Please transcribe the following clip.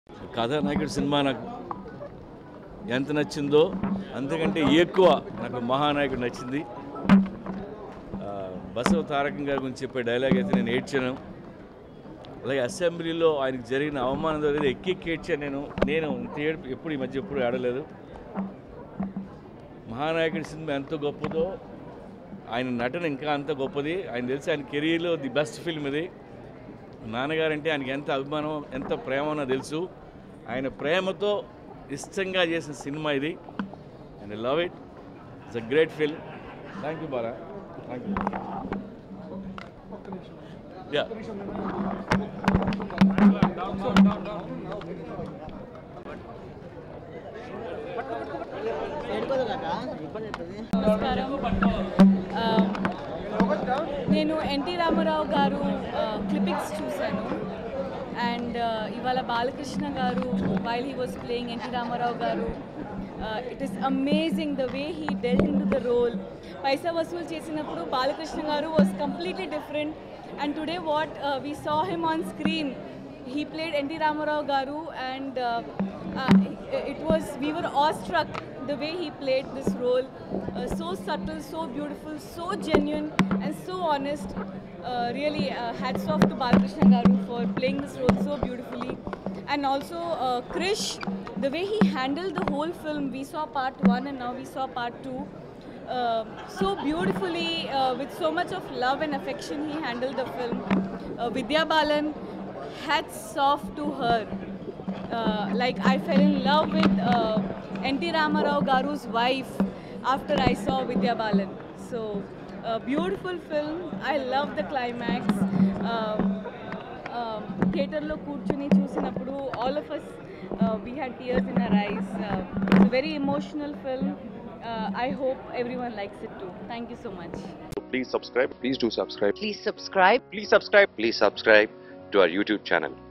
కథానాయకుడు సినిమా నాకు ఎంత నచ్చిందో అంతకంటే ఎక్కువ నాకు మహానాయకుడు నచ్చింది ఆ, బసవ తారకం గారి గురించి చెప్పే డైలాగ్ అయితే నేను ఏడ్చాను అలాగే అసెంబ్లీలో ఆయనకు జరిగిన అవమానం జరిగింది ఎక్కి ఎక్కి ఏడ్చాను నేను నేను ఇంత ఏడుపు ఎప్పుడు ఈ మధ్య ఎప్పుడు ఆడలేదు మహానాయకుడి సినిమా ఎంత గొప్పదో ఆయన నటన ఇంకా అంత గొప్పది ఆయన తెలిసి ఆయన కెరీర్లో ది బెస్ట్ ఫిల్మ్ ఇది నాన్నగారంటే ఆయనకి ఎంత అభిమానం ఎంత ప్రేమనో తెలుసు ఆయన ప్రేమతో ఇష్టంగా చేసిన సినిమా ఇది and love it it's a great film thank you Bala thank you yeah నమస్కారం ఆ, నేను ఎన్టీ రామారావు గారు క్లిపిక్స్ చూశాను అండ్ ఇవాళ బాలకృష్ణ గారు while he was playing NT Rama Rao గారు it is amazing the way he dealt into the role Paisa Vasool చేసినప్పుడు బాలకృష్ణ గారు was completely different and today what we saw him on screen he played N.T. Ramarao Garu and uh, uh, it was, we were awestruck the way he played this role. Uh, so subtle, so beautiful, so genuine and so honest. Uh, really uh, hats off to Balakrishna Garu for playing this role so beautifully. And also uh, Krish, the way he handled the whole film, we saw part one and now we saw part two. Uh, so beautifully, uh, with so much of love and affection, he handled the film. Uh, Vidya Balan, hats off to her. Uh, like I fell in love with uh, N.T. Ramarao Garu's wife after I saw Vidya Balan. So, a beautiful film. I love the climax. Um, um, థియేటర్లో కూర్చుని చూసినప్పుడు all of us we had tears in our eyes it's very emotional film I hope everyone likes it too thank you so much Please subscribe. Please do subscribe. Please subscribe. Please subscribe. Please subscribe to our YouTube channel.